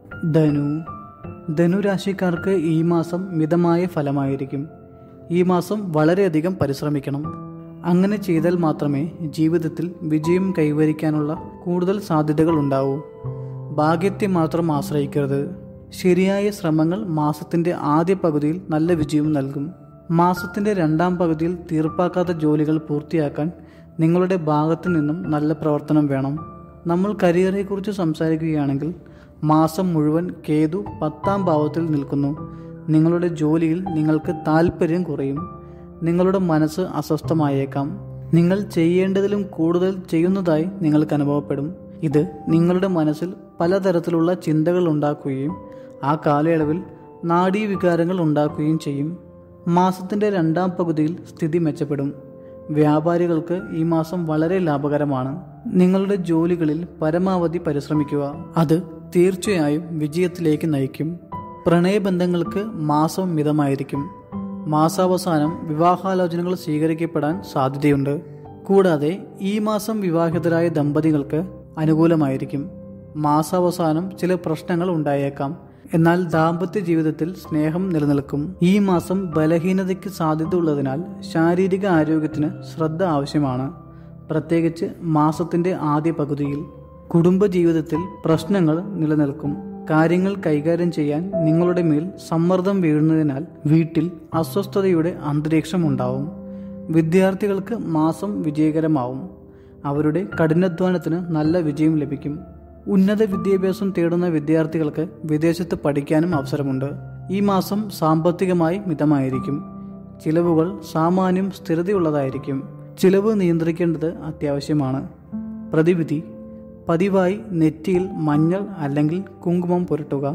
A: ധനു ധനുരാശിക്കാർക്ക് ഈ മാസം മിതമായ ഫലമായിരിക്കും ഈ മാസം വളരെയധികം പരിശ്രമിക്കണം അങ്ങനെ ചെയ്താൽ മാത്രമേ ജീവിതത്തിൽ വിജയം കൈവരിക്കാനുള്ള കൂടുതൽ സാധ്യതകൾ ഉണ്ടാവൂ ഭാഗ്യത്തെ മാത്രം ആശ്രയിക്കരുത് ശരിയായ ശ്രമങ്ങൾ മാസത്തിന്റെ ആദ്യ പകുതിയിൽ നല്ല വിജയം നൽകും മാസത്തിന്റെ രണ്ടാം പകുതിയിൽ തീർപ്പാക്കാത്ത ജോലികൾ പൂർത്തിയാക്കാൻ നിങ്ങളുടെ ഭാഗത്തു നിന്നും നല്ല പ്രവർത്തനം വേണം നമ്മൾ കരിയറെക്കുറിച്ച് സംസാരിക്കുകയാണെങ്കിൽ മാസം മുഴുവൻ കേതു പത്താം ഭാവത്തിൽ നിൽക്കുന്നു നിങ്ങളുടെ ജോലിയിൽ നിങ്ങൾക്ക് താല്പര്യം കുറയും നിങ്ങളുടെ മനസ്സ് അസ്വസ്ഥമായേക്കാം നിങ്ങൾ ചെയ്യേണ്ടതിലും കൂടുതൽ ചെയ്യുന്നതായി നിങ്ങൾക്ക് അനുഭവപ്പെടും ഇത് നിങ്ങളുടെ മനസ്സിൽ പലതരത്തിലുള്ള ചിന്തകൾ ഉണ്ടാക്കുകയും ആ കാലയളവിൽ നാഡീവികാരങ്ങൾ ഉണ്ടാക്കുകയും ചെയ്യും മാസത്തിന്റെ രണ്ടാം പകുതിയിൽ സ്ഥിതി മെച്ചപ്പെടും വ്യാപാരികൾക്ക് ഈ മാസം വളരെ ലാഭകരമാണ് നിങ്ങളുടെ ജോലികളിൽ പരമാവധി പരിശ്രമിക്കുക അത് തീർച്ചയായും വിജയത്തിലേക്ക് നയിക്കും പ്രണയബന്ധങ്ങൾക്ക് മാസം മിതമായിരിക്കും മാസാവസാനം വിവാഹാലോചനകൾ സ്വീകരിക്കപ്പെടാൻ സാധ്യതയുണ്ട് കൂടാതെ ഈ മാസം വിവാഹിതരായ ദമ്പതികൾക്ക് അനുകൂലമായിരിക്കും മാസാവസാനം ചില പ്രശ്നങ്ങൾ ഉണ്ടായേക്കാം എന്നാൽ ദാമ്പത്യ ജീവിതത്തിൽ സ്നേഹം നിലനിൽക്കും ഈ മാസം ബലഹീനതയ്ക്ക് സാധ്യത ഉള്ളതിനാൽ ശാരീരിക ആരോഗ്യത്തിന് ശ്രദ്ധ ആവശ്യമാണ് പ്രത്യേകിച്ച് മാസത്തിന്റെ ആദ്യ പകുതിയിൽ കുടുംബജീവിതത്തിൽ പ്രശ്നങ്ങൾ നിലനിൽക്കും കാര്യങ്ങൾ കൈകാര്യം ചെയ്യാൻ നിങ്ങളുടെ മേൽ സമ്മർദ്ദം വീഴുന്നതിനാൽ വീട്ടിൽ അസ്വസ്ഥതയുടെ അന്തരീക്ഷം ഉണ്ടാവും വിദ്യാർത്ഥികൾക്ക് മാസം വിജയകരമാവും അവരുടെ കഠിനാധ്വാനത്തിന് നല്ല വിജയം ലഭിക്കും ഉന്നത വിദ്യാഭ്യാസം തേടുന്ന വിദ്യാർത്ഥികൾക്ക് വിദേശത്ത് പഠിക്കാനും അവസരമുണ്ട് ഈ മാസം സാമ്പത്തികമായി മിതമായിരിക്കും ചിലവുകൾ സാമാന്യം സ്ഥിരതയുള്ളതായിരിക്കും ചിലവ് നിയന്ത്രിക്കേണ്ടത് അത്യാവശ്യമാണ് പ്രതിവിധി പതിവായി നെറ്റിയിൽ മഞ്ഞൾ അല്ലെങ്കിൽ കുങ്കുമം പുരട്ടുക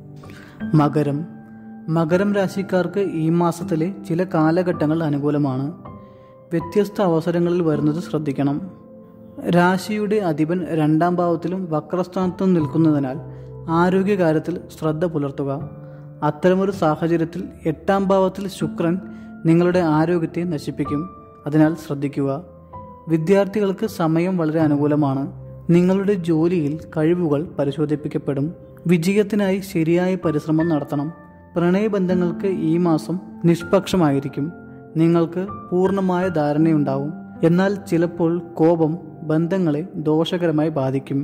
A: മകരം മകരം രാശിക്കാർക്ക് ഈ മാസത്തിലെ ചില കാലഘട്ടങ്ങൾ അനുകൂലമാണ് വ്യത്യസ്ത അവസരങ്ങളിൽ വരുന്നത് ശ്രദ്ധിക്കണം രാശിയുടെ അധിപൻ രണ്ടാം ഭാവത്തിലും വക്രസ്ഥാനത്തും നിൽക്കുന്നതിനാൽ ആരോഗ്യകാര്യത്തിൽ ശ്രദ്ധ പുലർത്തുക അത്തരമൊരു സാഹചര്യത്തിൽ എട്ടാം ഭാവത്തിൽ ശുക്രൻ നിങ്ങളുടെ ആരോഗ്യത്തെ നശിപ്പിക്കും അതിനാൽ ശ്രദ്ധിക്കുക വിദ്യാർത്ഥികൾക്ക് സമയം വളരെ അനുകൂലമാണ് നിങ്ങളുടെ ജോലിയിൽ കഴിവുകൾ പരിശോധിപ്പിക്കപ്പെടും വിജയത്തിനായി ശരിയായ പരിശ്രമം നടത്തണം പ്രണയബന്ധങ്ങൾക്ക് ഈ മാസം നിഷ്പക്ഷമായിരിക്കും നിങ്ങൾക്ക് പൂർണ്ണമായ ധാരണയുണ്ടാവും എന്നാൽ ചിലപ്പോൾ കോപം ബന്ധങ്ങളെ ദോഷകരമായി ബാധിക്കും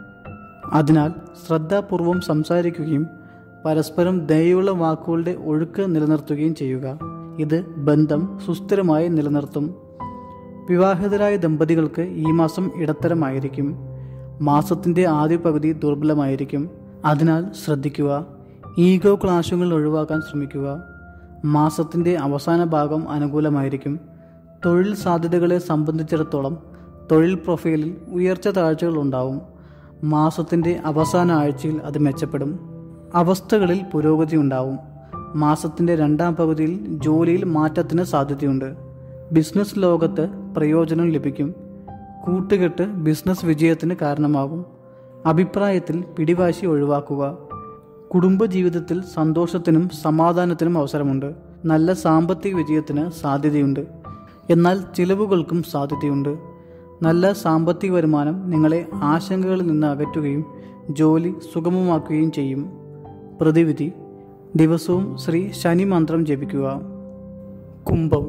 A: അതിനാൽ ശ്രദ്ധാപൂർവം സംസാരിക്കുകയും പരസ്പരം ദയുള്ള വാക്കുകളുടെ ഒഴുക്ക് നിലനിർത്തുകയും ചെയ്യുക ഇത് ബന്ധം സുസ്ഥിരമായി നിലനിർത്തും വിവാഹിതരായ ദമ്പതികൾക്ക് ഈ മാസം ഇടത്തരമായിരിക്കും മാസത്തിന്റെ ആദ്യ പകുതി ദുർബലമായിരിക്കും അതിനാൽ ശ്രദ്ധിക്കുക ഈഗോ ക്ലാഷുകൾ ഒഴിവാക്കാൻ ശ്രമിക്കുക മാസത്തിന്റെ അവസാന ഭാഗം അനുകൂലമായിരിക്കും തൊഴിൽ സാധ്യതകളെ സംബന്ധിച്ചിടത്തോളം തൊഴിൽ പ്രൊഫൈലിൽ ഉയർച്ച താഴ്ചകൾ ഉണ്ടാവും മാസത്തിന്റെ അവസാന ആഴ്ചയിൽ അത് മെച്ചപ്പെടും അവസ്ഥകളിൽ പുരോഗതി ഉണ്ടാവും മാസത്തിന്റെ രണ്ടാം പകുതിയിൽ ജോലിയിൽ മാറ്റത്തിന് സാധ്യതയുണ്ട് ബിസിനസ് ലോകത്ത് പ്രയോജനം ലഭിക്കും കൂട്ടുകെട്ട് ബിസിനസ് വിജയത്തിന് കാരണമാകും അഭിപ്രായത്തിൽ പിടിവാശി ഒഴിവാക്കുക കുടുംബജീവിതത്തിൽ സന്തോഷത്തിനും സമാധാനത്തിനും അവസരമുണ്ട് നല്ല സാമ്പത്തിക വിജയത്തിന് സാധ്യതയുണ്ട് എന്നാൽ ചിലവുകൾക്കും സാധ്യതയുണ്ട് നല്ല സാമ്പത്തിക വരുമാനം നിങ്ങളെ ആശങ്കകളിൽ നിന്ന് അകറ്റുകയും ജോലി സുഗമമാക്കുകയും ചെയ്യും പ്രതിവിധി ദിവസവും ശ്രീ ശനി മന്ത്രം ജപിക്കുക കുംഭം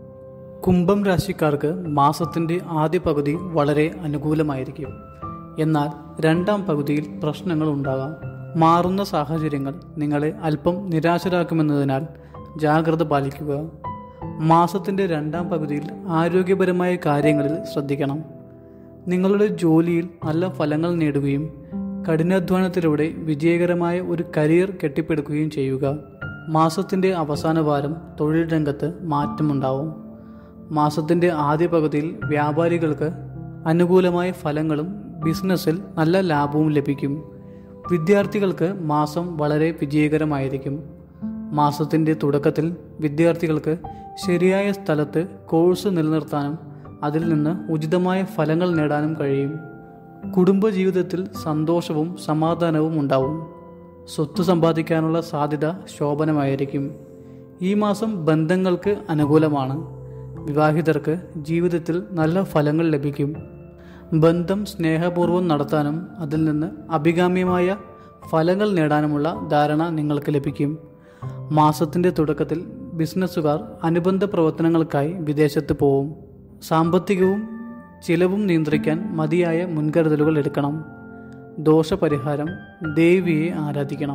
A: കുംഭം രാശിക്കാർക്ക് മാസത്തിൻ്റെ ആദ്യ പകുതി വളരെ അനുകൂലമായിരിക്കും എന്നാൽ രണ്ടാം പകുതിയിൽ പ്രശ്നങ്ങൾ ഉണ്ടാകാം മാറുന്ന സാഹചര്യങ്ങൾ നിങ്ങളെ അല്പം നിരാശരാക്കുമെന്നതിനാൽ ജാഗ്രത പാലിക്കുക മാസത്തിൻ്റെ രണ്ടാം പകുതിയിൽ ആരോഗ്യപരമായ കാര്യങ്ങളിൽ ശ്രദ്ധിക്കണം നിങ്ങളുടെ ജോലിയിൽ നല്ല ഫലങ്ങൾ നേടുകയും കഠിനാധ്വാനത്തിലൂടെ വിജയകരമായ ഒരു കരിയർ കെട്ടിപ്പടുക്കുകയും ചെയ്യുക മാസത്തിൻ്റെ അവസാന വാരം തൊഴിൽ രംഗത്ത് മാറ്റമുണ്ടാവും മാസത്തിൻ്റെ ആദ്യ പകുതിയിൽ വ്യാപാരികൾക്ക് അനുകൂലമായ ഫലങ്ങളും ബിസിനസ്സിൽ നല്ല ലാഭവും ലഭിക്കും വിദ്യാർത്ഥികൾക്ക് മാസം വളരെ വിജയകരമായിരിക്കും മാസത്തിൻ്റെ തുടക്കത്തിൽ വിദ്യാർത്ഥികൾക്ക് ശരിയായ സ്ഥലത്ത് കോഴ്സ് നിലനിർത്താനും അതിൽ നിന്ന് ഉചിതമായ ഫലങ്ങൾ നേടാനും കഴിയും കുടുംബജീവിതത്തിൽ സന്തോഷവും സമാധാനവും ഉണ്ടാവും സ്വത്ത് സമ്പാദിക്കാനുള്ള സാധ്യത ശോഭനമായിരിക്കും ഈ മാസം ബന്ധങ്ങൾക്ക് അനുകൂലമാണ് വിവാഹിതർക്ക് ജീവിതത്തിൽ നല്ല ഫലങ്ങൾ ലഭിക്കും ബന്ധം സ്നേഹപൂർവ്വം നടത്താനും അതിൽ നിന്ന് അഭികാമ്യമായ ഫലങ്ങൾ നേടാനുമുള്ള ധാരണ നിങ്ങൾക്ക് ലഭിക്കും മാസത്തിൻ്റെ തുടക്കത്തിൽ ബിസിനസ്സുകാർ അനുബന്ധ പ്രവർത്തനങ്ങൾക്കായി വിദേശത്ത് പോവും സാമ്പത്തികവും ചിലവും നിയന്ത്രിക്കാൻ മതിയായ മുൻകരുതലുകൾ എടുക്കണം ദോഷപരിഹാരം ദേവിയെ ആരാധിക്കണം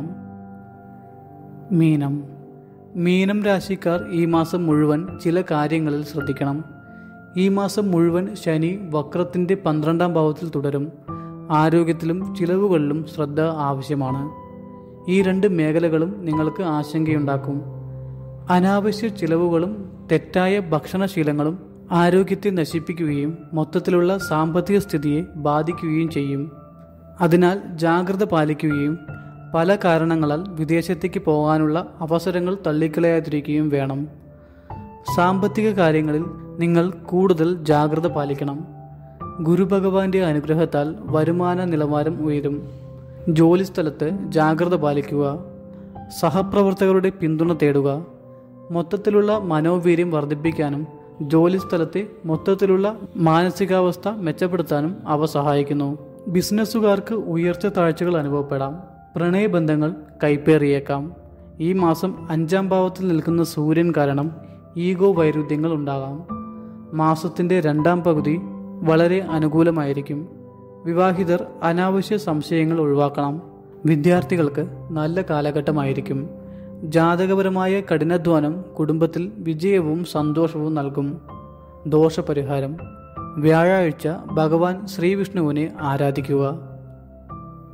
A: മീനം മീനം രാശിക്കാർ ഈ മാസം മുഴുവൻ ചില കാര്യങ്ങളിൽ ശ്രദ്ധിക്കണം ഈ മാസം മുഴുവൻ ശനി വക്രത്തിൻ്റെ പന്ത്രണ്ടാം ഭാവത്തിൽ തുടരും ആരോഗ്യത്തിലും ചിലവുകളിലും ശ്രദ്ധ ആവശ്യമാണ് ഈ രണ്ട് മേഖലകളും നിങ്ങൾക്ക് ആശങ്കയുണ്ടാക്കും അനാവശ്യ ചിലവുകളും തെറ്റായ ഭക്ഷണശീലങ്ങളും ആരോഗ്യത്തെ നശിപ്പിക്കുകയും മൊത്തത്തിലുള്ള സാമ്പത്തിക സ്ഥിതിയെ ബാധിക്കുകയും ചെയ്യും അതിനാൽ ജാഗ്രത പാലിക്കുകയും പല കാരണങ്ങളാൽ വിദേശത്തേക്ക് പോകാനുള്ള അവസരങ്ങൾ തള്ളിക്കളയാതിരിക്കുകയും വേണം സാമ്പത്തിക കാര്യങ്ങളിൽ നിങ്ങൾ കൂടുതൽ ജാഗ്രത പാലിക്കണം ഗുരുഭഗവാന്റെ അനുഗ്രഹത്താൽ വരുമാന നിലവാരം ഉയരും ജോലിസ്ഥലത്ത് ജാഗ്രത പാലിക്കുക സഹപ്രവർത്തകരുടെ പിന്തുണ തേടുക മൊത്തത്തിലുള്ള മനോവീര്യം വർദ്ധിപ്പിക്കാനും ജോലിസ്ഥലത്തെ മൊത്തത്തിലുള്ള മാനസികാവസ്ഥ മെച്ചപ്പെടുത്താനും അവ സഹായിക്കുന്നു ബിസിനസ്സുകാർക്ക് ഉയർച്ച താഴ്ചകൾ അനുഭവപ്പെടാം പ്രണയബന്ധങ്ങൾ കൈപ്പേറിയേക്കാം ഈ മാസം അഞ്ചാം ഭാവത്തിൽ നിൽക്കുന്ന സൂര്യൻ കാരണം ഈഗോ വൈരുദ്ധ്യങ്ങൾ ഉണ്ടാകാം മാസത്തിൻ്റെ രണ്ടാം പകുതി വളരെ അനുകൂലമായിരിക്കും വിവാഹിതർ അനാവശ്യ സംശയങ്ങൾ ഒഴിവാക്കണം വിദ്യാർത്ഥികൾക്ക് നല്ല കാലഘട്ടമായിരിക്കും ജാതകപരമായ കഠിനാധ്വാനം കുടുംബത്തിൽ വിജയവും സന്തോഷവും നൽകും ദോഷപരിഹാരം വ്യാഴാഴ്ച ഭഗവാൻ ശ്രീവിഷ്ണുവിനെ ആരാധിക്കുക